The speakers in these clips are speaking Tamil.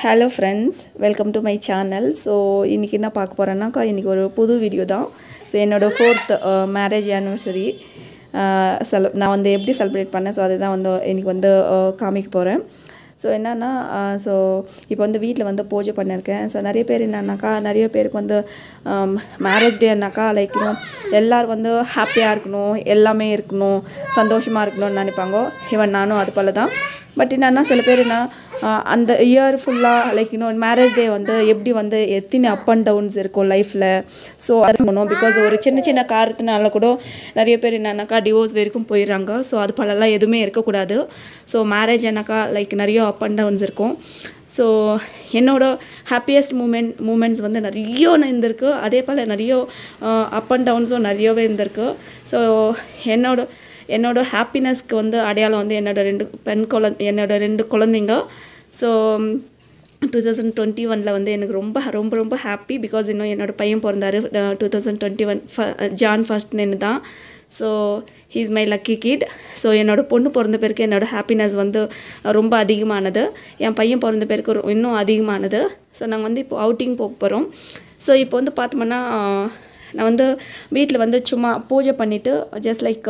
hello friends welcome to my channel so இன்றைக்கி என்ன பார்க்க போகிறேன்னாக்கா இன்றைக்கி ஒரு புது வீடியோ தான் ஸோ என்னோடய ஃபோர்த் மேரேஜ் ஆனிவர்சரி செல நான் வந்து எப்படி செலிப்ரேட் பண்ணேன் ஸோ அதுதான் வந்து இன்றைக்கி வந்து அஹ், காமிக்க போகிறேன் ஸோ என்னென்னா ஸோ இப்போ வந்து வீட்டில் வந்து பூஜை பண்ணியிருக்கேன் ஸோ நிறைய பேர் என்னன்னாக்கா நிறைய பேருக்கு வந்து மேரேஜ் டேனாக்கா லைக் இன்னும் எல்லோரும் வந்து ஹாப்பியாக இருக்கணும் எல்லாமே இருக்கணும் சந்தோஷமாக இருக்கணும்னு நினைப்பாங்க ஈவன் நானும் அது போல தான் பட் என்னன்னா சில பேர் என்ன ஆஹ் அந்த இயர் ஃபுல்லாக லைக் இன்னும் மேரேஜ் டே வந்து எப்படி வந்து எத்தனை அப் அண்ட் டவுன்ஸ் இருக்கும் லைஃப்பில் ஸோ அது பண்ணணும் பிகாஸ் ஒரு சின்ன சின்ன காரணத்தினால கூட நிறைய பேர் என்னன்னாக்கா டிவோர்ஸ் வரைக்கும் போயிடுறாங்க ஸோ அது போலலாம் எதுவுமே இருக்கக்கூடாது ஸோ மேரேஜ் என்னக்கா லைக் நிறைய அப் அண்ட் டவுன்ஸ் இருக்கும் ஸோ என்னோட ஹாப்பியஸ்ட் மூமெண்ட் மூமெண்ட்ஸ் வந்து நிறைய இருந்திருக்கு அதே போல் நிறைய அப் அண்ட் டவுன்ஸும் நிறையவே இருந்திருக்கு ஸோ என்னோட என்னோட ஹாப்பினஸ்க்கு வந்து அடையாளம் வந்து என்னோட ரெண்டு பெண் குழந்தை என்னோட ரெண்டு குழந்தைங்க ஸோ டூ தௌசண்ட் டுவெண்ட்டி ஒனில் வந்து எனக்கு ரொம்ப ரொம்ப ரொம்ப ஹாப்பி பிகாஸ் இன்னும் என்னோடய பையன் பிறந்தாரு two thousand twenty one Jan first நின்று தான் so he's my lucky kid so என்னோடய பொண்ணு பிறந்த பேருக்கு என்னோடய ஹாப்பினஸ் வந்து ரொம்ப அதிகமானது என் பையன் பிறந்த பேருக்கு ரொ- இன்னும் அதிகமானது ஸோ நாங்கள் வந்து இப்போ அவுட்டிங் போக போகிறோம் ஸோ இப்போ வந்து பார்த்தோம்னா நான் வந்து வீட்டில் வந்து சும்மா பூஜை பண்ணிவிட்டு ஜஸ்ட் லைக்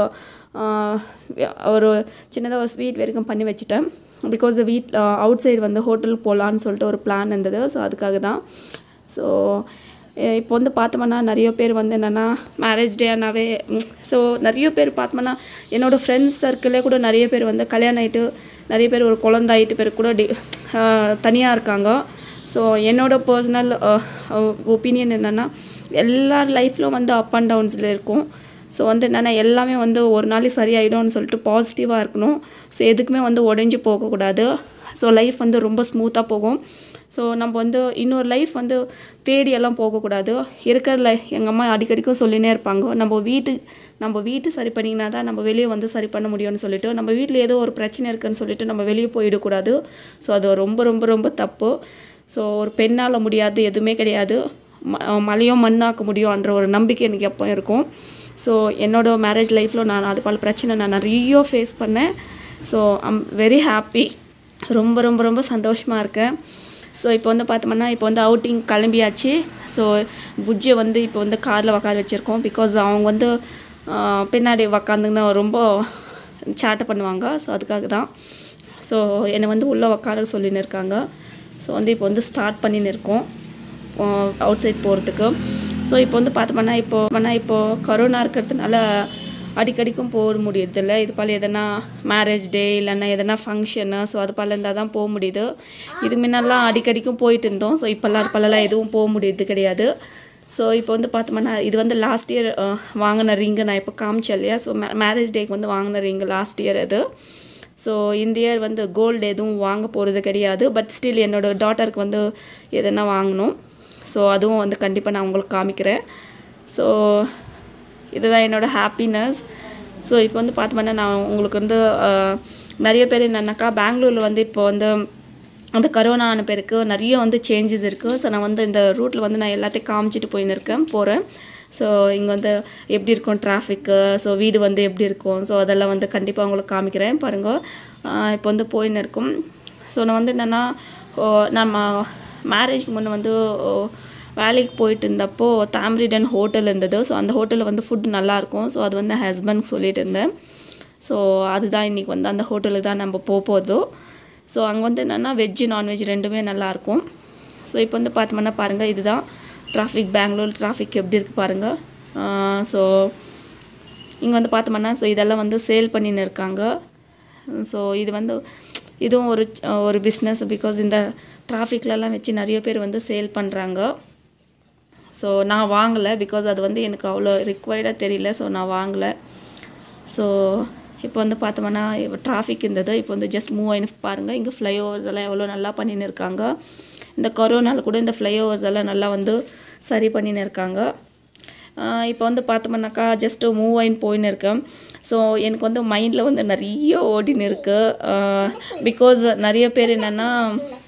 ஒரு சின்னதாக ஒரு ஸ்வீட் வரைக்கும் பண்ணி வச்சுட்டேன் பிகாஸ் வீட் அவுட் சைடு வந்து ஹோட்டலுக்கு போகலான்னு சொல்லிட்டு ஒரு பிளான் இருந்தது ஸோ அதுக்காக தான் ஸோ இப்போ வந்து பார்த்தோம்னா நிறைய பேர் வந்து என்னென்னா மேரேஜ் டேனாவே ஸோ நிறைய பேர் பார்த்தோம்னா என்னோடய ஃப்ரெண்ட்ஸ் சர்க்கிளே கூட நிறைய பேர் வந்து கல்யாணம் ஆகிட்டு நிறைய பேர் ஒரு குழந்தை ஆகிட்டு பேர் கூட டி தனியாக இருக்காங்க ஸோ என்னோட பர்சனல் ஒப்பீனியன் என்னென்னா எல்லார் லைஃப்லும் வந்து அப் அண்ட் டவுன்ஸில் இருக்கும் ஸோ வந்து என்னென்னா எல்லாமே வந்து ஒரு நாளைக்கு சரியாயிடும்னு சொல்லிட்டு பாசிட்டிவாக இருக்கணும் ஸோ எதுக்குமே வந்து உடஞ்சி போகக்கூடாது ஸோ லைஃப் வந்து ரொம்ப ஸ்மூத்தாக போகும் ஸோ நம்ம வந்து இன்னொரு லைஃப் வந்து தேடி எல்லாம் போகக்கூடாது இருக்கிற லை எங்கள் அம்மா அடிக்கடிக்கும் சொல்லினே இருப்பாங்க நம்ம வீட்டு நம்ம வீட்டு சரி பண்ணிங்கன்னா தான் நம்ம வெளியே வந்து சரி பண்ண முடியும்னு சொல்லிட்டு நம்ம வீட்டில் ஏதோ ஒரு பிரச்சனை இருக்குன்னு சொல்லிட்டு நம்ம வெளியே போயிடக்கூடாது ஸோ அது ரொம்ப ரொம்ப ரொம்ப தப்பு ஸோ ஒரு பெண்ணால் முடியாது எதுவுமே கிடையாது ம மலையும் மண்ணாக்க முடியும்ன்ற ஒரு நம்பிக்கை எனக்கு எப்போ இருக்கும் ஸோ என்னோட மேரேஜ் லைஃப்பில் நான் அது போல் பிரச்சனை நான் நிறைய ஃபேஸ் பண்ணேன் ஸோ ஐம் வெரி ஹாப்பி ரொம்ப ரொம்ப ரொம்ப சந்தோஷமாக இருக்கேன் ஸோ இப்போ வந்து பார்த்தோம்னா இப்போ வந்து அவுட்டிங் கிளம்பியாச்சு ஸோ புஜ்ஜியை வந்து இப்போ வந்து காரில் உக்கார வச்சுருக்கோம் பிகாஸ் அவங்க வந்து ஆஹ், பின்னாடி உக்காந்துங்கன்னா ரொம்ப சேட்டை பண்ணுவாங்க ஸோ அதுக்காக தான் ஸோ என்னை வந்து உள்ளே உக்கார சொல்லின்னு இருக்காங்க ஸோ வந்து இப்போ வந்து ஸ்டார்ட் பண்ணின்னு இருக்கோம் அவுட் சைட் போகிறதுக்கு ஸோ இப்போ வந்து பார்த்தோம்னா இப்போ பண்ணா இப்போ கரோனா இருக்கிறதுனால அடிக்கடிக்கும் போக முடியறதில்ல இது போல் எதனா மேரேஜ் டே இல்லைன்னா எதனா ஃபங்க்ஷனு ஸோ அது போல் இருந்தால் தான் போக முடியுது இது முன்னெல்லாம் அடிக்கடிக்கும் போயிட்டு இருந்தோம் ஸோ இப்போல்லாம் அது போலலாம் எதுவும் போக முடியறது கிடையாது ஸோ இப்போ வந்து பார்த்தோம்னா இது வந்து லாஸ்ட் இயர் வாங்கின ரிங்கு நான் இப்போ காமிச்சேன் இல்லையா ஸோ மேரேஜ் டேக்கு வந்து வாங்கின ரிங்கு லாஸ்ட் இயர் அது ஸோ இந்த இயர் வந்து கோல்டு எதுவும் வாங்க போகிறது கிடையாது பட் ஸ்டில் என்னோட டாட்டருக்கு வந்து எதனா வாங்கணும் ஸோ அதுவும் வந்து கண்டிப்பாக நான் உங்களுக்கு காமிக்கிறேன் ஸோ இதுதான் என்னோட ஹாப்பினஸ் ஸோ இப்போ வந்து பார்த்தோம்னா நான் உங்களுக்கு வந்து அஹ், நிறைய பேர் என்னன்னாக்கா பெங்களூரில் வந்து இப்போ வந்து அந்த கரோனா ஆன பேருக்கு நிறைய வந்து சேஞ்சஸ் இருக்குது ஸோ நான் வந்து இந்த ரூட்டில் வந்து நான் எல்லாத்தையும் காமிச்சிட்டு போயின்னு இருக்கேன் போகிறேன் ஸோ இங்கே வந்து எப்படி இருக்கும் டிராஃபிக்கு ஸோ வீடு வந்து எப்படி இருக்கும் ஸோ அதெல்லாம் வந்து கண்டிப்பாக உங்களுக்கு காமிக்கிறேன் பாருங்கள் இப்போ வந்து போயின்னு இருக்கும் ஸோ நான் வந்து என்னென்னா நம்ம மேரேஜ்க்கு முன்னே வந்து ஓ, வேலைக்கு போயிட்டு இருந்தப்போ தாம்ரிடன் ஹோட்டல் இருந்தது ஸோ அந்த ஹோட்டலில் வந்து ஃபுட் நல்லாயிருக்கும் ஸோ அது வந்து ஹஸ்பண்ட்க்கு சொல்லிட்டு இருந்தேன் ஸோ அதுதான் இன்றைக்கி வந்து அந்த ஹோட்டலுக்கு தான் நம்ம போக போதோ ஸோ அங்கே வந்து என்னென்னா வெஜ்ஜு நான்வெஜ் ரெண்டுமே நல்லாயிருக்கும் ஸோ இப்போ வந்து பார்த்தோம்னா பாருங்கள் இதுதான் டிராஃபிக் பெங்களூர் டிராஃபிக் எப்படி இருக்குது பாருங்கள் ஸோ இங்கே வந்து பார்த்தோம்னா ஸோ இதெல்லாம் வந்து சேல் பண்ணின்னு இருக்காங்க ஸோ இது வந்து இதுவும் ஒரு ஒரு பிஸ்னஸ் பிகாஸ் இந்த டிராஃபிக்லலாம் வச்சு நிறைய பேர் வந்து சேல் பண்ணுறாங்க ஸோ நான் வாங்கலை பிகாஸ் அது வந்து எனக்கு அவ்வளோ ரிக்வயர்டாக தெரியல ஸோ நான் வாங்கலை ஸோ இப்போ வந்து பார்த்தோம்னா டிராஃபிக் இருந்தது இப்போ வந்து ஜஸ்ட் மூவ் ஆயின்னு பாருங்கள் இங்கே ஃப்ளைஓவர்ஸ் எல்லாம் எவ்வளோ நல்லா பண்ணின்னு இருக்காங்க இந்த கொரோனால கூட இந்த ஃப்ளைஓவர்ஸ் எல்லாம் நல்லா வந்து சரி பண்ணின்னு இருக்காங்க ஆஹ் இப்போ வந்து பார்த்தோம்னாக்கா ஜஸ்ட்டு மூவ் ஆயின் போயின்னு இருக்கேன் ஸோ எனக்கு வந்து மைண்டில் வந்து நிறைய ஓடின்னு இருக்குது பிகாஸ் நிறைய பேர் என்னென்னா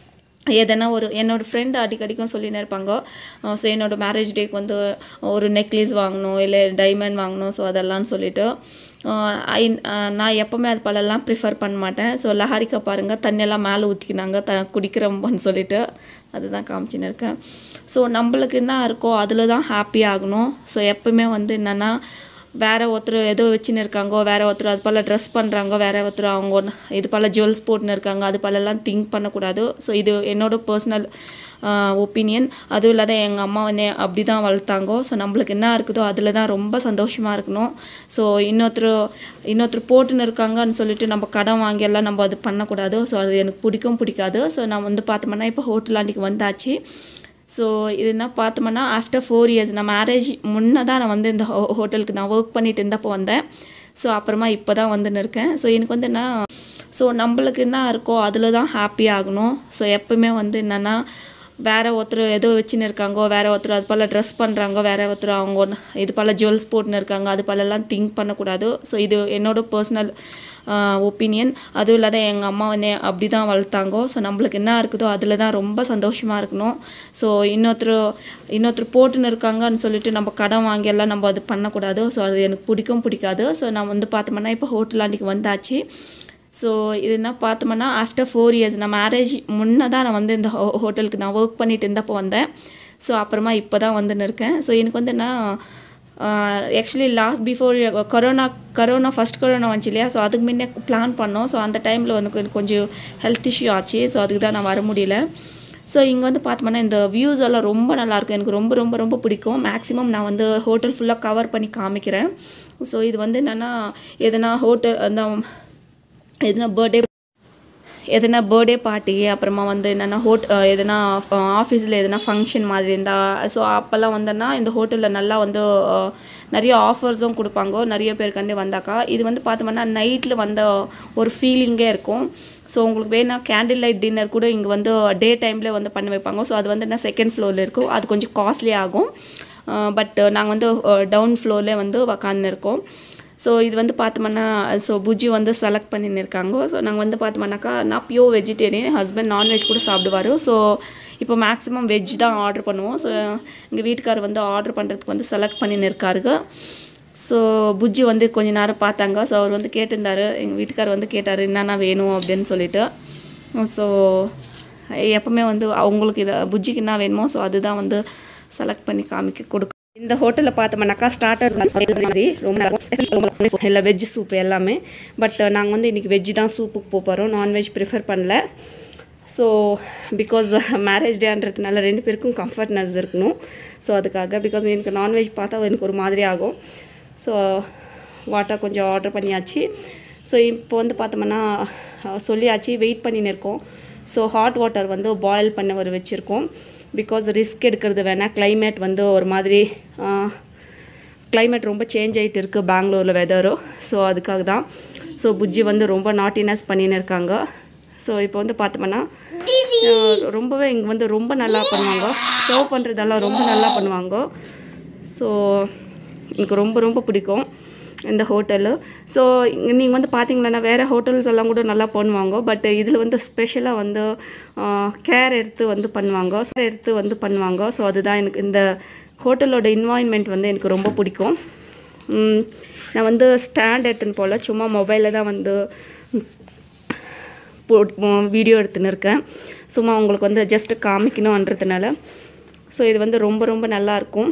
எதனா ஒரு என்னோடய ஃப்ரெண்டு அடிக்கடிக்கும் சொல்லினே இருப்பாங்க ஸோ என்னோடய மேரேஜ் டேக்கு வந்து ஒரு நெக்லஸ் வாங்கணும் இல்லை டைமண்ட் வாங்கணும் ஸோ அதெல்லாம் சொல்லிட்டு ஆஹ் ஐ ஆஹ் நான் எப்போவுமே அது பலெல்லாம் ப்ரிஃபர் பண்ண மாட்டேன் ஸோ லஹாரிக்கா பாருங்கள் தண்ணியெல்லாம் மேலே ஊற்றிக்கினாங்க த குடிக்கிறோம்னு சொல்லிட்டு அதுதான் காமிச்சின்னு இருக்கேன் ஸோ நம்மளுக்கு என்ன இருக்கோ அதில் தான் ஹாப்பி ஆகணும் ஸோ எப்பவுமே வந்து என்னென்னா வேற ஒருத்தர் ஏதோ வச்சுன்னு இருக்காங்க வேற ஒருத்தர் அது போல் ட்ரெஸ் பண்ணுறாங்க வேற ஒருத்தர் அவங்க ஒண்ணு- இது போல் ஜுவல்ஸ் போட்டுன்னு இருக்காங்க அது போலலாம் திங்க் பண்ணக்கூடாது ஸோ இது என்னோட பர்சனல் ஒப்பீனியன் அதுவும் இல்லாத எங்கள் அம்மா வந்து அப்படி தான் வளர்த்தாங்க ஸோ நம்மளுக்கு என்ன இருக்குதோ அதில் தான் ரொம்ப சந்தோஷமாக இருக்கணும் ஸோ இன்னொருத்தர் இன்னொருத்தர் போட்டுன்னு இருக்காங்கன்னு சொல்லிட்டு நம்ம கடன் வாங்கி எல்லாம் நம்ம அது பண்ணக்கூடாது ஸோ அது எனக்கு பிடிக்கும் பிடிக்காது ஸோ நான் வந்து பார்த்தோம்னா இப்போ ஹோட்டல் அன்றைக்கி வந்தாச்சு ஸோ இது என்ன பார்த்தோம்னா ஆஃப்டர் ஃபோர் இயர்ஸ் நான் மேரேஜ் முன்னே தான் நான் வந்து இந்த ஹோ ஹோட்டலுக்கு நான் ஒர்க் பண்ணிட்டு இருந்தப்போ வந்தேன் ஸோ அப்புறமா இப்போ தான் வந்துன்னு இருக்கேன் ஸோ எனக்கு வந்து என்ன ஸோ நம்மளுக்கு என்ன இருக்கோ அதில் தான் ஹாப்பி ஆகணும் ஸோ எப்பவுமே வந்து என்னென்னா வேற ஒருத்தர் ஏதோ வச்சுன்னு இருக்காங்க வேற ஒருத்தர் அது போல் ட்ரெஸ் பண்ணுறாங்க வேற ஒருத்தர் அவங்க ஒண்ணு- இது போல் ஜுவல்ஸ் போட்டுன்னு இருக்காங்க அது போலலாம் திங்க் பண்ணக்கூடாது ஸோ இது என்னோட பர்சனல் ஒப்பீனியன் அதுவும் இல்லாத எங்கள் அம்மா வந்து அப்படி தான் வளர்த்தாங்க ஸோ நம்மளுக்கு என்ன இருக்குதோ அதில் தான் ரொம்ப சந்தோஷமாக இருக்கணும் ஸோ இன்னொருத்தர் இன்னொருத்தர் போட்டுன்னு இருக்காங்கன்னு சொல்லிட்டு நம்ம கடன் வாங்கி எல்லாம் நம்ம அது பண்ணக்கூடாது ஸோ அது எனக்கு பிடிக்கும் பிடிக்காது ஸோ நான் வந்து பார்த்தோம்னா இப்போ ஹோட்டல் அன்றைக்கி வந்தாச்சு ஸோ இது என்ன பார்த்தோம்னா ஆஃப்டர் ஃபோர் இயர்ஸ் நான் மேரேஜ் முன்னே தான் நான் வந்து இந்த ஹோ ஹோட்டலுக்கு நான் ஒர்க் பண்ணிட்டு இருந்தப்போ வந்தேன் ஸோ அப்புறமா இப்போ தான் வந்துன்னு இருக்கேன் ஸோ எனக்கு வந்து என்ன actually last before corona corona first corona வந்துச்சு இல்லையா ஸோ அதுக்கு முன்னே பிளான் பண்ணோம் ஸோ அந்த டைமில் எனக்கு எனக்கு கொஞ்சம் ஹெல்த் இஷ்யூ ஆச்சு ஸோ அதுக்கு தான் நான் வர முடியல ஸோ இங்கே வந்து பார்த்தோம்னா இந்த வியூஸ் எல்லாம் ரொம்ப நல்லாயிருக்கும் எனக்கு ரொம்ப ரொம்ப ரொம்ப பிடிக்கும் மேக்ஸிமம் நான் வந்து ஹோட்டல் ஃபுல்லாக கவர் பண்ணி காமிக்கிறேன் ஸோ இது வந்து என்னென்னா எதனா ஹோட்டல் அந்த எதனா பர்த்டே எதனா பர்த்டே பார்ட்டி அப்புறமா வந்து என்னென்னா ஹோட் எதனா ஆஃபீஸில் எதனா ஃபங்க்ஷன் மாதிரி இருந்தால் ஸோ அப்போல்லாம் வந்தேன்னா இந்த ஹோட்டலில் நல்லா வந்து அஹ், நிறைய ஆஃபர்ஸும் கொடுப்பாங்க நிறைய பேருக்காண்டி வந்தாக்கா இது வந்து பார்த்தோம்னா நைட்டில் வந்த ஒரு ஃபீலிங்கே இருக்கும் ஸோ உங்களுக்கு வேணா கேண்டில் லைட் டின்னர் கூட இங்கே வந்து டே டைமில் வந்து பண்ணி வைப்பாங்க ஸோ அது வந்து என்ன செகண்ட் ஃப்ளோரில் இருக்கும் அது கொஞ்சம் காஸ்ட்லி ஆகும் பட் நாங்கள் வந்து டவுன் ஃப்ளோர்லேயே வந்து உக்காந்து இருக்கோம் ஸோ இது வந்து பார்த்தோம்னா ஸோ புஜ்ஜி வந்து செலக்ட் பண்ணின்னு இருக்காங்க ஸோ நாங்கள் வந்து பார்த்தோம்னாக்கா நான் பியூர் வெஜிடேரியன் ஹஸ்பண்ட் நான்வெஜ் கூட சாப்பிடுவார் ஸோ இப்போ மேக்ஸிமம் வெஜ் தான் ஆர்டர் பண்ணுவோம் ஸோ எங்கள் வீட்டுக்கார் வந்து ஆர்டர் பண்ணுறதுக்கு வந்து செலக்ட் பண்ணின்னு இருக்காருங்க ஸோ புஜ்ஜி வந்து கொஞ்ச நேரம் பார்த்தாங்க ஸோ அவர் வந்து கேட்டிருந்தாரு எங்கள் வீட்டுக்கார் வந்து கேட்டார் என்னென்ன வேணும் அப்படின்னு சொல்லிட்டு ஸோ எப்பவுமே வந்து அவங்களுக்கு இதை புஜ்ஜிக்கு என்ன வேணுமோ ஸோ அதுதான் வந்து செலக்ட் பண்ணி காமிக்க கொடுக்கும் இந்த ஹோட்டலில் பார்த்தோம்னாக்கா ஸ்டார்டர் மாதிரி ரொம்ப நல்லா இல்லை வெஜ் சூப் எல்லாமே பட் நாங்கள் வந்து இன்றைக்கி வெஜ் தான் சூப்புக்கு போக போகிறோம் நான்வெஜ் ப்ரிஃபர் பண்ணல ஸோ பிகாஸ் மேரேஜ் டேன்றதுனால ரெண்டு பேருக்கும் கம்ஃபர்ட்னஸ் இருக்கணும் ஸோ அதுக்காக பிகாஸ் எனக்கு நான்வெஜ் பார்த்தா எனக்கு ஒரு மாதிரி ஆகும் ஸோ வாட்டர் கொஞ்சம் ஆர்டர் பண்ணியாச்சு ஸோ இப்போ வந்து பார்த்தோம்னா அஹ், சொல்லியாச்சு வெயிட் பண்ணின்னு இருக்கோம் ஸோ ஹாட் வாட்டர் வந்து பாயில் பண்ண ஒரு வச்சுருக்கோம் பிகாஸ் ரிஸ்க் எடுக்கிறது வேணால் climate வந்து ஒரு மாதிரி climate ரொம்ப சேஞ்ச் ஆகிட்டு இருக்குது பெங்களூரில் வெதரும் ஸோ அதுக்காக தான் ஸோ புஜ்ஜி வந்து ரொம்ப நாட்டினஸ் பண்ணின்னு இருக்காங்க ஸோ இப்போ வந்து பார்த்தோம்னா அஹ், ரொம்பவே இங்கே வந்து ரொம்ப நல்லா பண்ணுவாங்க சர்வ் பண்ணுறதெல்லாம் ரொம்ப நல்லா பண்ணுவாங்க ஸோ எனக்கு ரொம்ப ரொம்ப பிடிக்கும் இந்த ஹோட்டலு ஸோ நீங்கள் வந்து பார்த்தீங்களன்னா வேறு ஹோட்டல்ஸ் எல்லாம் கூட நல்லா பண்ணுவாங்க பட் இதில் வந்து ஸ்பெஷலாக வந்து கேர் எடுத்து வந்து பண்ணுவாங்க care எடுத்து வந்து பண்ணுவாங்க ஸோ அதுதான் எனக்கு இந்த ஹோட்டலோட இன்வால்மெண்ட் வந்து எனக்கு ரொம்ப பிடிக்கும் ம், நான் வந்து ஸ்டாண்ட் எடுத்துன்னு போகல சும்மா மொபைலில் தான் வந்து வீடியோ எடுத்துன்னு இருக்கேன் சும்மா உங்களுக்கு வந்து ஜஸ்ட் காமிக்கணுன்றதுனால ஸோ இது வந்து ரொம்ப ரொம்ப நல்லாயிருக்கும்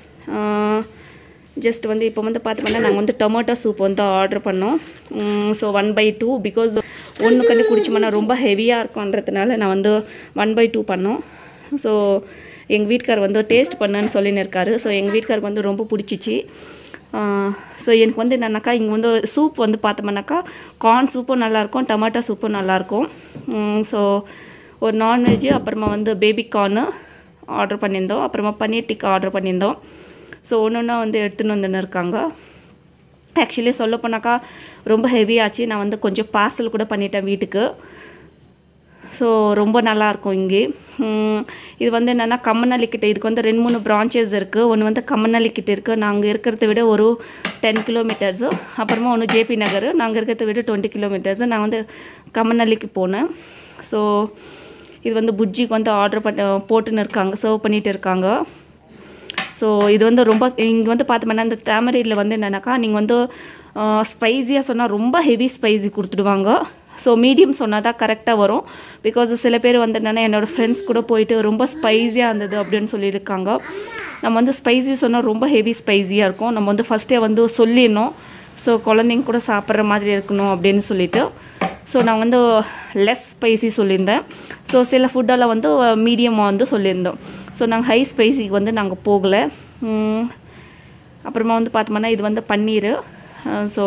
ஜஸ்ட் வந்து இப்போ வந்து பார்த்தோம்னா நாங்கள் வந்து டொமேட்டோ சூப் வந்து ஆர்டர் பண்ணோம் so one by two because ஒன்று கண்டு குடிச்சோம்னா ரொம்ப ஹெவியாக இருக்கும்ன்றதுனால நான் வந்து ஒன் பை டூ பண்ணோம் ஸோ எங்கள் வீட்டுக்கார் வந்து டேஸ்ட் பண்ணுன்னு சொல்லின்னு இருக்காரு ஸோ எங்கள் வீட்டுக்காருக்கு வந்து ரொம்ப பிடிச்சிச்சு ஸோ எனக்கு வந்து என்னன்னாக்கா இங்கே வந்து சூப் வந்து பார்த்தோம்னாக்கா கார்ன் சூப்பும் நல்லாயிருக்கும் டொமேட்டோ சூப்பும் நல்லாயிருக்கும் ஸோ ஒரு நான்வெஜ்ஜு அப்புறமா வந்து பேபி கார்னு ஆர்டர் பண்ணியிருந்தோம் அப்புறமா பன்னீர் டிக்கா ஆர்டர் பண்ணியிருந்தோம் ஸோ ஒன்று ஒன்றா வந்து எடுத்துன்னு வந்துன்னு இருக்காங்க ஆக்சுவலி சொல்ல போனாக்கா ரொம்ப ஹெவி ஆச்சு நான் வந்து கொஞ்சம் பார்சல் கூட பண்ணிட்டேன் வீட்டுக்கு ஸோ ரொம்ப நல்லாயிருக்கும் இங்கே உம், இது வந்து என்னென்னா கம்மநல்லி கிட்ட இதுக்கு வந்து ரெண்டு மூணு பிரான்ச்சஸ் இருக்குது ஒன்று வந்து கம்மநல்லி கிட்ட இருக்குது நாங்கள் இருக்கிறத விட ஒரு டென் கிலோமீட்டர்ஸு அப்புறமா ஒன்று ஜேபி நகர் நாங்கள் இருக்கிறத விட டுவெண்ட்டி கிலோமீட்டர்ஸு நான் வந்து கம்மநல்லிக்கு போனேன் ஸோ இது வந்து புஜ்ஜிக்கு வந்து ஆர்டர் பண்ண போட்டுன்னு இருக்காங்க சர்வ் பண்ணிட்டு இருக்காங்க ஸோ இது வந்து ரொம்ப இங்கே வந்து பார்த்தோம்னா இந்த தாமரையில் வந்து என்னென்னாக்கா நீங்கள் வந்து ஸ்பைஸியாக சொன்னால் ரொம்ப ஹெவி ஸ்பைசி கொடுத்துடுவாங்க ஸோ மீடியம் சொன்னால் தான் கரெக்டாக வரும் பிகாஸ் சில பேர் வந்து என்னென்னா என்னோடய ஃப்ரெண்ட்ஸ் கூட போயிட்டு ரொம்ப ஸ்பைஸியாக இருந்தது அப்படின்னு சொல்லியிருக்காங்க நம்ம வந்து ஸ்பைசி சொன்னால் ரொம்ப ஹெவி ஸ்பைஸியாக இருக்கும் நம்ம வந்து ஃபஸ்ட்டே வந்து சொல்லிடணும் ஸோ குழந்தைங்க கூட சாப்பிட்ற மாதிரி இருக்கணும் அப்படின்னு சொல்லிட்டு ஸோ நான் வந்து லெஸ் ஸ்பைசி சொல்லியிருந்தேன் ஸோ சில ஃபுட்டெல்லாம் வந்து மீடியமாக வந்து சொல்லியிருந்தோம் ஸோ நாங்கள் ஹை ஸ்பைசிக்கு வந்து நாங்கள் போகலை உம், அப்புறமா வந்து பார்த்தோம்னா இது வந்து பன்னீர் ஸோ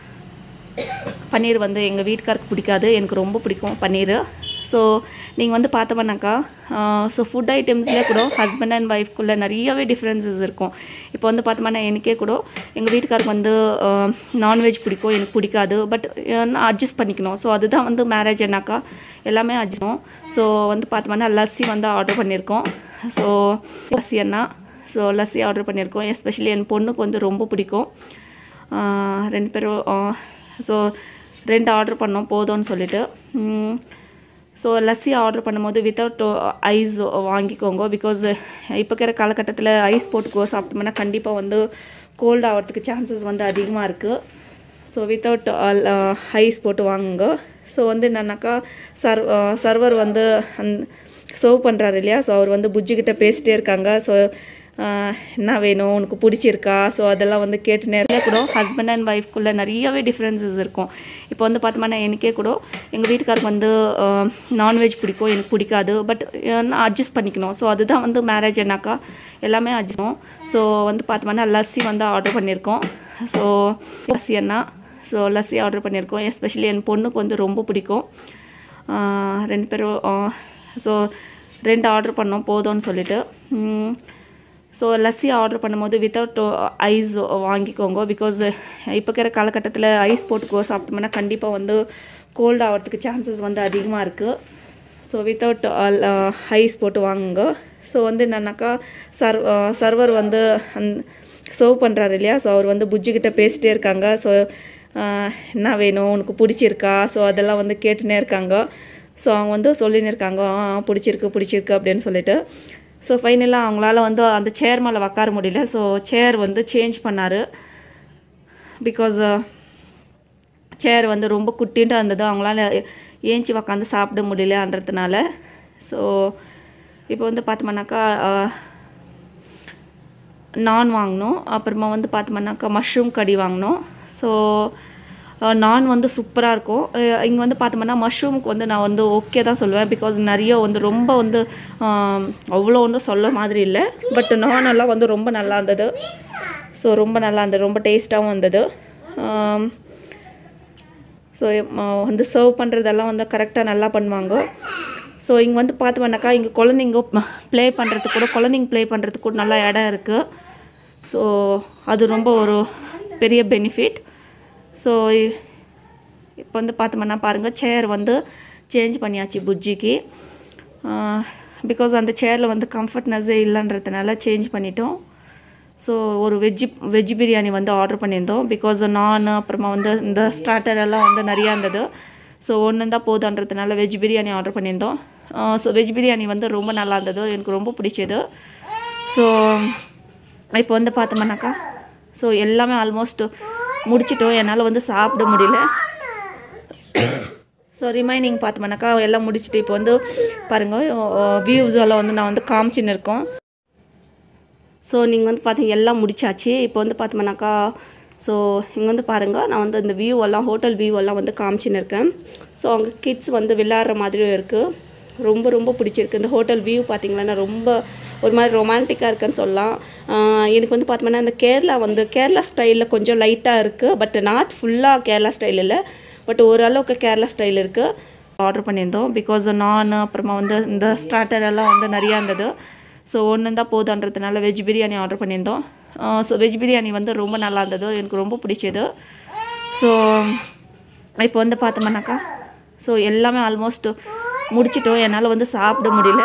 பன்னீர் வந்து எங்கள் வீட்டுக்காருக்கு பிடிக்காது எனக்கு ரொம்ப பிடிக்கும் பன்னீர் ஸோ நீங்கள் வந்து பார்த்தோம்னாக்கா ஸோ ஃபுட் ஐட்டம்ஸ்லேயே கூட ஹஸ்பண்ட் அண்ட் ஒய்ஃப்குள்ளே நிறையவே டிஃப்ரென்சஸ் இருக்கும் இப்போ வந்து பார்த்தோம்னா எனக்கே கூட எங்கள் வீட்டுக்காருக்கு வந்து நான்வெஜ் பிடிக்கும் எனக்கு பிடிக்காது பட் நான் அட்ஜஸ்ட் பண்ணிக்கணும் ஸோ அதுதான் வந்து மேரேஜ் என்னாக்கா எல்லாமே அட்ஜஸ்டும் ஸோ வந்து பார்த்தோம்னா லஸ்ஸி வந்து ஆர்டர் பண்ணியிருக்கோம் ஸோ லஸ்ஸி அண்ணா ஸோ லஸ்ஸி ஆர்டர் பண்ணியிருக்கோம் எஸ்பெஷலி என் பொண்ணுக்கு வந்து ரொம்ப பிடிக்கும் ஆஹ் ரெண்டு பேரும் ஸோ ரெண்டு ஆர்டர் பண்ணோம் போதும்னு சொல்லிட்டு ஸோ லஸ்ஸி ஆர்டர் பண்ணும்போது வித்தவுட் ஐஸ் வாங்கிக்கோங்க பிகாஸ் இப்போ இருக்கிற காலகட்டத்தில் ஐஸ் போட்டுக்கோ சாப்பிட்டோம்னா கண்டிப்பாக வந்து கோல்ட் ஆகிறதுக்கு சான்சஸ் வந்து அதிகமாக இருக்குது ஸோ வித்தவுட் ஐஸ் போட்டு வாங்குங்க ஸோ வந்து என்னன்னாக்கா சர் சர்வர் வந்து அந் சர்வ் பண்ணுறாரு இல்லையா ஸோ அவர் வந்து புஜ்ஜிக்கிட்ட பேசிட்டே இருக்காங்க ஸோ என்ன வேணும் உனக்கு பிடிச்சிருக்கா ஸோ அதெல்லாம் வந்து கேட்டு நிறைய கூட ஹஸ்பண்ட் அண்ட் ஒய்ஃப்குள்ளே நிறையவே டிஃப்ரென்சஸ் இருக்கும் இப்போ வந்து பார்த்தோம்னா எனக்கே கூட எங்கள் வீட்டுக்காருக்கு வந்து நான்வெஜ் பிடிக்கும் எனக்கு பிடிக்காது பட் நான் அட்ஜஸ்ட் பண்ணிக்கணும் ஸோ அதுதான் வந்து மேரேஜ் என்னாக்கா எல்லாமே அட்ஜஸ்டும் ஸோ வந்து பார்த்தோம்னா லஸ்ஸி வந்து ஆர்டர் பண்ணியிருக்கோம் ஸோ லஸ்ஸி அண்ணா ஸோ லஸ்ஸி ஆர்டர் பண்ணியிருக்கோம் எஸ்பெஷலி என் பொண்ணுக்கு வந்து ரொம்ப பிடிக்கும் ஆஹ் ரெண்டு பேரும் ஸோ ரெண்டு ஆர்டர் பண்ணோம் போதும்னு சொல்லிட்டு ஸோ லஸ்ஸி ஆர்டர் பண்ணும்போது வித்தவுட் ஐஸ் வாங்கிக்கோங்க பிகாஸ் இப்போ இருக்கிற காலகட்டத்தில் ஐஸ் போட்டுக்கோ சாப்பிட்டோம்னா கண்டிப்பாக வந்து கோல்ட் ஆகிறதுக்கு சான்சஸ் வந்து அதிகமாக இருக்குது ஸோ வித்தவுட் ஐஸ் போட்டு வாங்குங்க ஸோ வந்து என்னன்னாக்கா சர் சர்வர் வந்து அந் சர்வ் பண்ணுறாரு இல்லையா ஸோ அவர் வந்து புஜ்ஜிக்கிட்ட பேசிட்டே இருக்காங்க ஸோ என்ன வேணும் உனக்கு பிடிச்சிருக்கா ஸோ அதெல்லாம் வந்து கேட்டுனே இருக்காங்க ஸோ அவங்க வந்து சொல்லின்னு இருக்காங்க "ஆ, ஆ, பிடிச்சிருக்கு பிடிச்சிருக்கு அப்படின்னு சொல்லிட்டு ஸோ ஃபைனலாக அவங்களால வந்து அந்த சேர் மேலே உட்கார முடியல ஸோ சேர் வந்து சேஞ்ச் பண்ணார் பிகாஸ் சேர் வந்து ரொம்ப குட்டின்ட்டு இருந்தது அவங்களால ஏஞ்சி உக்காந்து சாப்பிட முடியலன்றதுனால ஸோ இப்போ வந்து பார்த்தோம்னாக்கா நான் வாங்கினோம் அப்புறமா வந்து பார்த்தோம்னாக்கா மஷ்ரூம் கறி வாங்கினோம் ஸோ நான் வந்து சூப்பராக இருக்கும் இங்கே வந்து பார்த்தோம்னா மஷ்ரூமுக்கு வந்து நான் வந்து ஓகே தான் சொல்லுவேன் பிகாஸ் நிறைய வந்து ரொம்ப வந்து ஆஹ், அவ்வளோ வந்து சொல்ல மாதிரி இல்லை பட் நான் எல்லாம் வந்து ரொம்ப நல்லா இருந்தது ஸோ ரொம்ப நல்லா இருந்தது ரொம்ப டேஸ்ட்டாகவும் இருந்தது ஸோ வந்து சர்வ் பண்ணுறதெல்லாம் வந்து கரெக்டாக நல்லா பண்ணுவாங்க ஸோ இங்கே வந்து பார்த்தோம்னாக்கா இங்கே குழந்தைங்க ப்ளே பண்ணுறதுக்கு கூட குழந்தைங்க ப்ளே பண்ணுறதுக்கு கூட நல்லா இடம் இருக்குது ஸோ அது ரொம்ப ஒரு பெரிய பெனிஃபிட் ஸோ இப்போ வந்து பார்த்தோம்னா பாருங்கள் சேர் வந்து சேஞ்ச் பண்ணியாச்சு புஜ்ஜிக்கு பிகாஸ் அந்த சேரில் வந்து கம்ஃபர்ட்னஸே இல்லைன்றதுனால சேஞ்ச் பண்ணிட்டோம் ஸோ ஒரு வெஜ்ஜி வெஜ் பிரியாணி வந்து ஆர்டர் பண்ணியிருந்தோம் பிகாஸ் நான் அப்புறமா வந்து இந்த ஸ்டார்டர் எல்லாம் வந்து நிறையா இருந்தது ஸோ ஒன்று தான் போதுன்றதுனால வெஜ் பிரியாணி ஆர்டர் பண்ணியிருந்தோம் ஸோ வெஜ் பிரியாணி வந்து ரொம்ப நல்லா இருந்தது எனக்கு ரொம்ப பிடிச்சது ஸோ இப்போ வந்து பார்த்தோம்னாக்கா ஸோ எல்லாமே ஆல்மோஸ்ட் முடிச்சிட்டோம் என்னால் வந்து சாப்பிட முடியல ஸோ ரிமைனிங் பார்த்தோம்னாக்கா எல்லாம் முடிச்சுட்டு இப்போ வந்து பாருங்கள் வியூஸ் எல்லாம் வந்து நான் வந்து காமிச்சின்னு இருக்கோம் ஸோ நீங்கள் வந்து பார்த்தீங்க எல்லாம் முடிச்சாச்சு இப்போ வந்து பார்த்தோம்னாக்கா ஸோ இங்கே வந்து பாருங்கள் நான் வந்து இந்த வியூ எல்லாம் ஹோட்டல் வியூ எல்லாம் வந்து காமிச்சின்னு இருக்கேன் ஸோ அவங்க கிட்ஸ் வந்து விளையாடுற மாதிரியும் இருக்குது ரொம்ப ரொம்ப பிடிச்சிருக்கு இந்த ஹோட்டல் வியூ பார்த்தீங்களன்னா ரொம்ப ஒரு மாதிரி ரொமான்டிக்காக இருக்குன்னு சொல்லலாம் ஆஹ் எனக்கு வந்து பார்த்தோம்னா இந்த கேரளா வந்து கேரளா ஸ்டைலில் கொஞ்சம் லைட்டாக இருக்குது பட் நாட் ஃபுல்லாக கேரளா ஸ்டைல் இல்லை பட் ஓரளவுக்கு கேரளா ஸ்டைல் இருக்குது ஆர்டர் பண்ணியிருந்தோம் பிகாஸ் நான் அப்புறமா வந்து இந்த ஸ்டார்டர் எல்லாம் வந்து நிறையா இருந்தது ஸோ ஒன்று தான் போதுன்றதுனால வெஜ் பிரியாணி ஆர்டர் பண்ணியிருந்தோம் ஸோ வெஜ் பிரியாணி வந்து ரொம்ப நல்லா இருந்தது எனக்கு ரொம்ப பிடிச்சது ஸோ இப்போ வந்து பார்த்தோம்னாக்கா ஸோ எல்லாமே ஆல்மோஸ்ட் முடிச்சிட்டோம் என்னால் வந்து சாப்பிட முடியல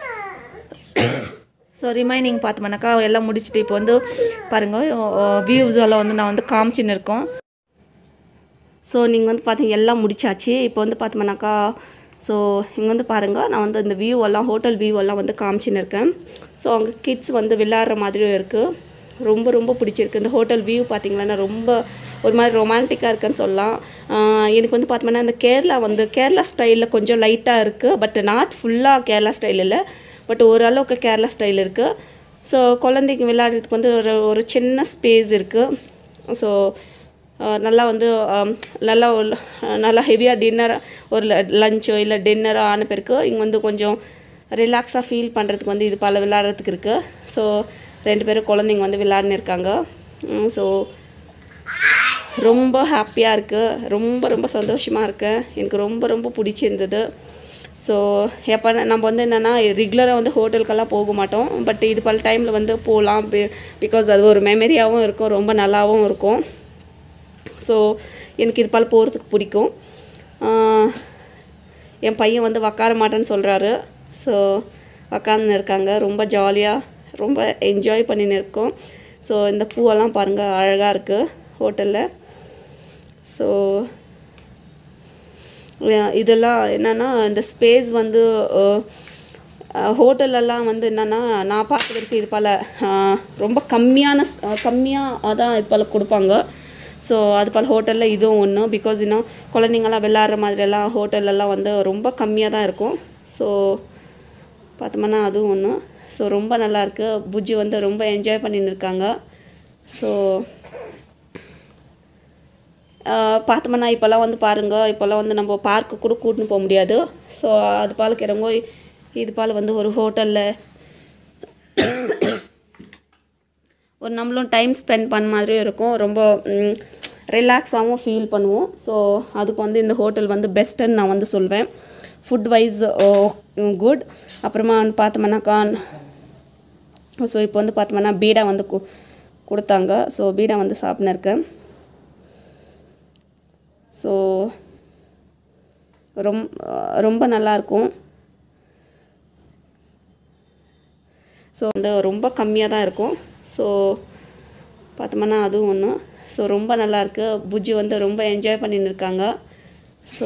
ஸோ ரிமைனிங் பார்த்தோம்னாக்கா எல்லாம் முடிச்சுட்டு இப்போ வந்து பாருங்கள் வியூஸ் எல்லாம் வந்து நான் வந்து காமிச்சின்னு இருக்கோம் ஸோ நீங்கள் வந்து பார்த்தீங்க எல்லாம் முடிச்சாச்சு இப்போ வந்து பார்த்தோம்னாக்கா ஸோ இங்கே வந்து பாருங்கள் நான் வந்து இந்த வியூ எல்லாம் ஹோட்டல் வியூ எல்லாம் வந்து காமிச்சின்னு இருக்கேன் ஸோ அங்கே கிட்ஸ் வந்து விளையாடுற மாதிரியும் இருக்குது ரொம்ப ரொம்ப பிடிச்சிருக்கு இந்த ஹோட்டல் வியூ பார்த்தீங்கன்னா ரொம்ப ஒரு மாதிரி ரொமான்டிக்காக இருக்குன்னு சொல்லலாம் ஆஹ் எனக்கு வந்து பார்த்தோம்னா இந்த கேரளா வந்து கேரளா ஸ்டைலில் கொஞ்சம் லைட்டாக இருக்குது பட் நாட் ஃபுல்லாக கேரளா ஸ்டைல் இல்லை பட் ஓரளவுக்கு கேரளா ஸ்டைல் இருக்குது ஸோ குழந்தைங்க விளையாடுறதுக்கு வந்து ஒரு ஒரு சின்ன ஸ்பேஸ் இருக்குது ஸோ நல்லா வந்து ஆம், நல்லா ஒரு- நல்லா ஹெவியாக டின்னர் ஒரு லஞ்சோ இல்லை டின்னரோ ஆன பிறகு இங்கே வந்து கொஞ்சம் ரிலாக்ஸாக ஃபீல் பண்ணுறதுக்கு வந்து இது பல விளையாடுறதுக்கு இருக்குது ஸோ ரெண்டு பேரும் குழந்தைங்க வந்து விளையாடின்னு இருக்காங்க ஸோ ரொம்ப ஹாப்பியாக இருக்குது ரொம்ப ரொம்ப சந்தோஷமாக இருக்கேன் எனக்கு ரொம்ப ரொம்ப பிடிச்சிருந்தது ஸோ எப்போ நம்ம வந்து என்னென்னா ரெகுலராக வந்து ஹோட்டலுக்கெல்லாம் போக மாட்டோம் பட் இது பல டைமில் வந்து போகலாம் பிகாஸ் அது ஒரு மெமரியாகவும் இருக்கும் ரொம்ப நல்லாவும் இருக்கும் ஸோ எனக்கு இது போல் போகிறதுக்கு பிடிக்கும் ஆஹ் என் பையன் வந்து உக்கார மாட்டேன்னு சொல்கிறாரு ஸோ உக்காந்து இருக்காங்க ரொம்ப ஜாலியாக ரொம்ப என்ஜாய் பண்ணின்னு இருக்கோம் ஸோ இந்த பூவெல்லாம் பாருங்கள் அழகாக இருக்குது ஹோட்டலில் ஸோ இதெல்லாம் என்னென்னா இந்த ஸ்பேஸ் வந்து ஹோட்டலெல்லாம் வந்து என்னென்னா நான் பார்க்குறதுக்கு இது பல அஹ், ரொம்ப கம்மியான கம்மியாக தான் இது போல் கொடுப்பாங்க ஸோ அது போல் ஹோட்டலில் இதுவும் ஒன்று பிகாஸ் இன்னும் குழந்தைங்கள்லாம் விளாட்ற மாதிரியெல்லாம் ஹோட்டல்லலாம் வந்து ரொம்ப கம்மியாக தான் இருக்கும் ஸோ பார்த்தோம்னா அதுவும் ஒன்று ஸோ ரொம்ப நல்லாயிருக்கு புஜ்ஜி வந்து ரொம்ப என்ஜாய் பண்ணின்னு இருக்காங்க ஸோ பார்த்தோம்னா இப்போல்லாம் வந்து பாருங்கள் இப்போல்லாம் வந்து நம்ம பார்க்கு கூட கூட்டின்னு போக முடியாது ஸோ அது பால் கிறவங்க இது பால் வந்து ஒரு ஹோட்டலில் ஒரு நம்மளும் டைம் ஸ்பெண்ட் பண்ண மாதிரியும் இருக்கும் ரொம்ப ரிலாக்ஸாகவும் ஃபீல் பண்ணுவோம் ஸோ அதுக்கு வந்து இந்த ஹோட்டல் வந்து பெஸ்ட்டுன்னு நான் வந்து சொல்வேன் ஃபுட் வைஸ் குட் அப்புறமா வந்து பார்த்தோம்னாக்கா ஸோ இப்போ வந்து பார்த்தோம்னா பீடா வந்து கு கொடுத்தாங்க ஸோ பீடா வந்து சாப்பிட்னு இருக்கேன் ஸோ ரொம் ரொம்ப நல்லாயிருக்கும் ஸோ வந்து ரொம்ப கம்மியாக தான் இருக்கும் ஸோ பார்த்தோம்னா அதுவும் ஒன்று ஸோ ரொம்ப நல்லாயிருக்கு புஜ்ஜி வந்து ரொம்ப என்ஜாய் பண்ணின்னு இருக்காங்க ஸோ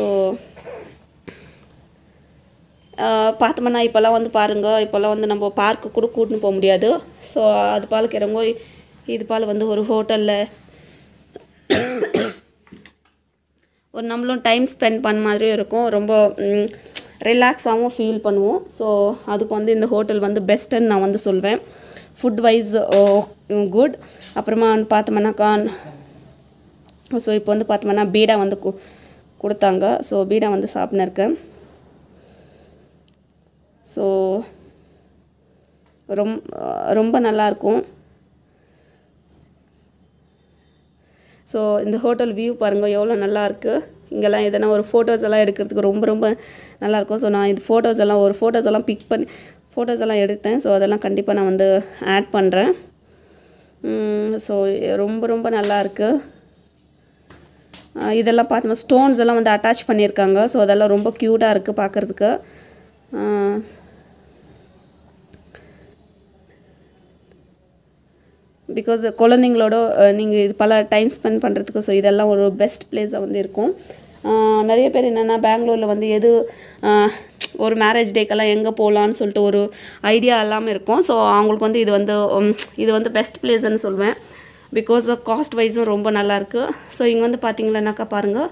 பார்த்தோம்னா இப்போல்லாம் வந்து பாருங்கள் இப்போல்லாம் வந்து நம்ம பார்க்கு கூட கூட்டின்னு போக முடியாது ஸோ அது பால் கிறவங்க இது பால் வந்து ஒரு ஹோட்டலில் ஒரு நம்மளும் டைம் ஸ்பெண்ட் பண்ண மாதிரியும் இருக்கும் ரொம்ப ரிலாக்ஸாகவும் ஃபீல் பண்ணுவோம் ஸோ அதுக்கு வந்து இந்த ஹோட்டல் வந்து பெஸ்ட்டுன்னு நான் வந்து சொல்வேன் ஃபுட் வைஸ் குட் அப்புறமா வந்து பார்த்தோம்னாக்கா ஸோ இப்போ வந்து பார்த்தோம்னா பீடா வந்து கு கொடுத்தாங்க ஸோ பீடா வந்து சாப்பிட்னு இருக்கேன் ஸோ ரொம் ரொம்ப நல்லாயிருக்கும் ஸோ இந்த ஹோட்டல் வியூ பாருங்கள் எவ்வளோ நல்லா இருக்குது இங்கெல்லாம் எதனா ஒரு ஃபோட்டோஸ் எல்லாம் எடுக்கிறதுக்கு ரொம்ப ரொம்ப நல்லாயிருக்கும் ஸோ நான் இது ஃபோட்டோஸ் எல்லாம் ஒரு ஃபோட்டோஸ் எல்லாம் பிக் பண்ணி ஃபோட்டோஸ் எல்லாம் எடுத்தேன் ஸோ அதெல்லாம் கண்டிப்பாக நான் வந்து ஆட் பண்ணுறேன் ஸோ ரொம்ப ரொம்ப நல்லா இருக்கு ஆஹ் இதெல்லாம் பார்த்தோம்னா ஸ்டோன்ஸ் எல்லாம் வந்து அட்டாச் பண்ணியிருக்காங்க ஸோ அதெல்லாம் ரொம்ப க்யூட்டாக இருக்குது பார்க்குறதுக்கு பிகாஸ் குழந்தைங்களோட நீங்கள் இது பல டைம் ஸ்பெண்ட் பண்ணுறதுக்கு ஸோ இதெல்லாம் ஒரு பெஸ்ட் பிளேஸாக வந்து இருக்கும் ஆஹ் நிறைய பேர் என்னென்னா பெங்களூரில் வந்து எது ஆஹ் ஒரு மேரேஜ் டேக்கெல்லாம் எங்கே போகலான்னு சொல்லிட்டு ஒரு ஐடியா எல்லாமே இருக்கும் ஸோ அவங்களுக்கு வந்து இது வந்து உம், இது வந்து பெஸ்ட் பிளேஸ்ன்னு சொல்லுவேன் பிகாஸ் காஸ்ட் வைஸும் ரொம்ப நல்லாயிருக்கு ஸோ இங்கே வந்து பார்த்தீங்கன்னாக்கா பாருங்கள்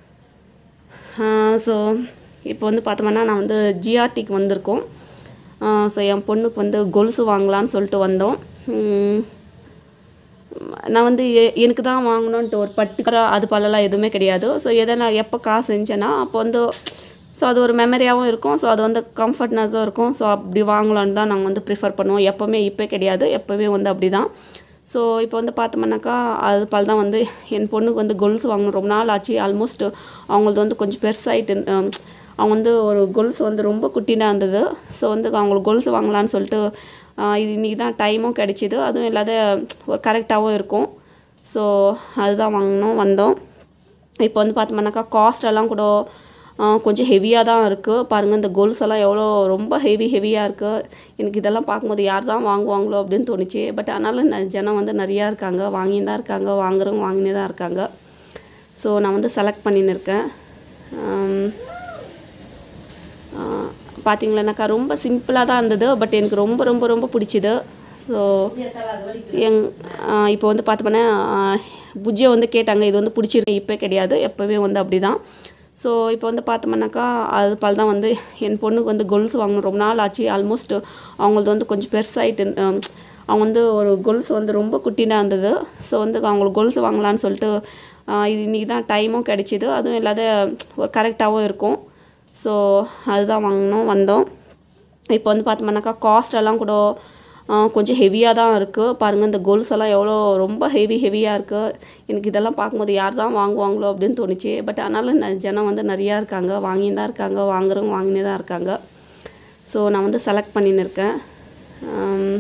ஸோ இப்போ வந்து பார்த்தோம்னா நான் வந்து ஜிஆர்டிக்கு வந்திருக்கோம் ஸோ என் பொண்ணுக்கு வந்து கொலுசு வாங்கலான்னு சொல்லிட்டு வந்தோம் உம், நான் வந்து எ- எனக்கு தான் வாங்கணுன்ட்டு ஒரு பர்டிகுலராக அது பல்லலாம் எதுவுமே கிடையாது ஸோ எதை நான் எப்போ காசு செஞ்சேன்னா அப்போ வந்து ஸோ அது ஒரு மெமரியாகவும் இருக்கும் ஸோ அது வந்து கம்ஃபர்ட்னஸும் இருக்கும் ஸோ அப்படி வாங்கலான்னு தான் நாங்கள் வந்து ப்ரிஃபர் பண்ணுவோம் எப்போவுமே இப்போ கிடையாது எப்போவுமே வந்து அப்படி தான் ஸோ இப்போ வந்து பார்த்தோம்னாக்கா அது பால் தான் வந்து என் பொண்ணுக்கு வந்து கொலுசு வாங்கணும் ரொம்ப நாள் ஆச்சு ஆல்மோஸ்ட் அவங்களது வந்து கொஞ்சம் பெருசாகிட்டு அவங்க வந்து ஒரு கொலுசு வந்து ரொம்ப குட்டினாக இருந்தது ஸோ வந்து அவங்களுக்கு கொலுசு வாங்கலான்னு சொல்லிட்டு ஆஹ் இது இன்றைக்கி தான் டைமும் கிடைச்சிது அதுவும் இல்லாத ஒரு கரெக்டாகவும் இருக்கும் ஸோ அதுதான் வாங்கினோம் வந்தோம் இப்போ வந்து பார்த்தோம்னாக்கா காஸ்ட் எல்லாம் கூட ஆஹ் கொஞ்சம் ஹெவியாக தான் இருக்குது பாருங்கள் இந்த கொலுஸ் எல்லாம் எவ்வளோ ரொம்ப ஹெவி ஹெவியாக இருக்குது எனக்கு இதெல்லாம் பார்க்கும்போது யார் தான் வாங்குவாங்களோ அப்படின்னு தோணுச்சு பட் ஆனாலும் ந- ஜனம் வந்து நிறையா இருக்காங்க வாங்கின்னு தான் இருக்காங்க வாங்குறவங்க வாங்கினே தான் இருக்காங்க ஸோ நான் வந்து செலக்ட் பண்ணின்னு இருக்கேன் ஆம், பார்த்தீங்களானாக்கா ரொம்ப சிம்பிளாக தான் இருந்தது பட் எனக்கு ரொம்ப ரொம்ப ரொம்ப பிடிச்சிது ஸோ எங் இப்போ வந்து பார்த்தோம்னா புஜ்ஜியை வந்து கேட்டாங்க இது வந்து பிடிச்சிருக்கு இப்போ கிடையாது எப்போவே வந்து அப்படி தான் ஸோ இப்போ வந்து பார்த்தோம்னாக்கா அது பால் தான் வந்து என் பொண்ணுக்கு வந்து கொலுசு வாங்கணும் ரொம்ப நாள் ஆச்சு ஆல்மோஸ்ட் அவங்களது வந்து கொஞ்சம் பெருசாகிட்டு அவங்க வந்து ஒரு கொலுசு வந்து ரொம்ப குட்டினாக இருந்தது ஸோ வந்து அவங்களுக்கு கொலுசு வாங்கலான்னு சொல்லிட்டு ஆஹ் இது இன்றைக்கி தான் டைமும் கிடைச்சிது அதுவும் இல்லாத ஒரு கரெக்டாகவும் இருக்கும் ஸோ அதுதான் வாங்கினோம் வந்தோம் இப்போ வந்து பார்த்தோம்னாக்கா காஸ்ட் எல்லாம் கூட ஆஹ் கொஞ்சம் ஹெவியாக தான் இருக்குது பாருங்கள் இந்த கோல்ஸ் எல்லாம் எவ்வளோ ரொம்ப ஹெவி ஹெவியாக இருக்குது எனக்கு இதெல்லாம் பார்க்கும்போது யார் தான் வாங்குவாங்களோ அப்படின்னு தோணுச்சு பட் ஆனாலும் ந- ஜனம் வந்து நிறையா இருக்காங்க வாங்கின்னு தான் இருக்காங்க வாங்குறவங்க வாங்கினே தான் இருக்காங்க ஸோ நான் வந்து செலக்ட் பண்ணின்னு இருக்கேன் ஆம்,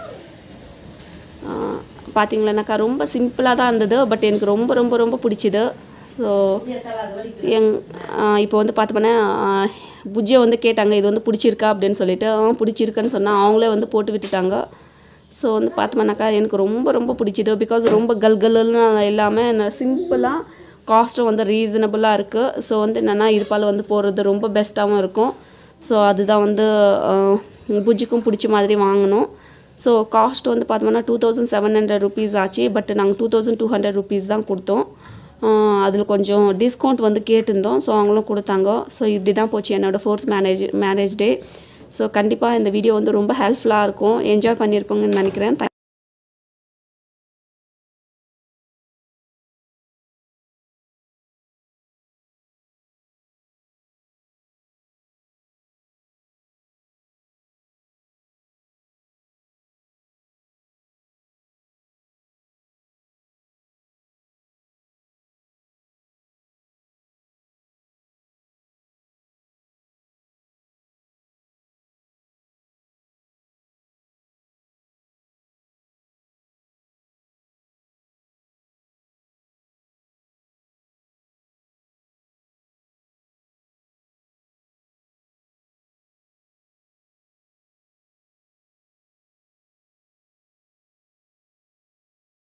ஆஹ் பார்த்தீங்களானாக்கா ரொம்ப சிம்பிளாக தான் இருந்தது பட் எனக்கு ரொம்ப ரொம்ப ரொம்ப பிடிச்சிது ஸோ எங் ஆஹ் இப்போ வந்து பார்த்தோம்னா புஜ்ஜியை வந்து கேட்டாங்க இது வந்து பிடிச்சிருக்கா அப்படின்னு சொல்லிட்டு ஆ பிடிச்சிருக்குன்னு சொன்னால் அவங்களே வந்து போட்டு விட்டுட்டாங்க ஸோ வந்து பார்த்தோம்னாக்கா எனக்கு ரொம்ப ரொம்ப பிடிச்சிது பிகாஸ் ரொம்ப கல் கல்லுன்னு இல்லாமல் சிம்பிளாக காஸ்ட்டும் வந்து ரீசனபுளாக இருக்குது ஸோ வந்து என்னென்னா இருப்பால் வந்து போடுறது ரொம்ப பெஸ்ட்டாகவும் இருக்கும் ஸோ அதுதான் வந்து ஆஹ், புஜ்ஜிக்கும் பிடிச்ச மாதிரி வாங்கணும் ஸோ காஸ்ட் வந்து பார்த்தோம்னா two thousand seven hundred rupees ஆச்சு பட் நாங்கள் two thousand two hundred rupees தான் கொடுத்தோம் அதில் கொஞ்சம் டிஸ்கவுண்ட் வந்து கேட்டிருந்தோம் ஸோ அவங்களும் கொடுத்தாங்க ஸோ இப்படி தான் போச்சு என்னோடய fourth marriage marriage day so கண்டிப்பாக இந்த வீடியோ வந்து ரொம்ப ஹெல்ப்ஃபுல்லாக இருக்கும் என்ஜாய் பண்ணியிருப்போங்கன்னு நினைக்கிறேன்